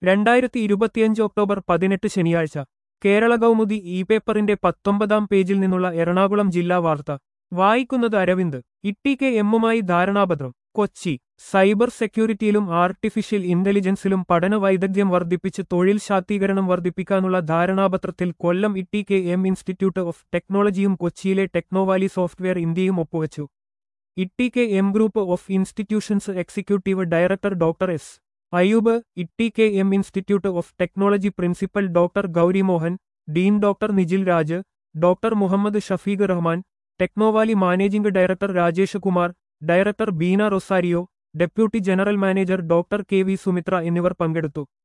രണ്ടായിരത്തി ഇരുപത്തിയഞ്ച് ഒക്ടോബർ പതിനെട്ട് ശനിയാഴ്ച കേരള കൗമുദി ഇ പേപ്പറിന്റെ പത്തൊമ്പതാം പേജിൽ നിന്നുള്ള എറണാകുളം ജില്ലാ വാർത്ത വായിക്കുന്നത് അരവിന്ദ് ഇട്ടിക്കെ എമ്മുമായി ധാരണാപത്രം കൊച്ചി സൈബർ സെക്യൂരിറ്റിയിലും ആർട്ടിഫിഷ്യൽ ഇന്റലിജൻസിലും പഠന വൈദഗ്ധ്യം വർദ്ധിപ്പിച്ച് തൊഴിൽ ശാക്തീകരണം വർദ്ധിപ്പിക്കാനുള്ള ധാരണാപത്രത്തിൽ Kollam T K M institute of ടെക്നോളജിയും കൊച്ചിയിലെ ടെക്നോവാലി സോഫ്റ്റ്വെയർ ഇന്ത്യയും ഒപ്പുവച്ചു T K M group of institutions executive director doctor S Ayub T K M institute of technology principal doctor Gauri Mohan dean doctor Nijil Raj doctor Muhammad Shafeeq Rahman Technovalley managing director Rajesh Kumar director Beena Rosario deputy general manager doctor K V Sumithra എന്നിവർ പങ്കെടുത്തു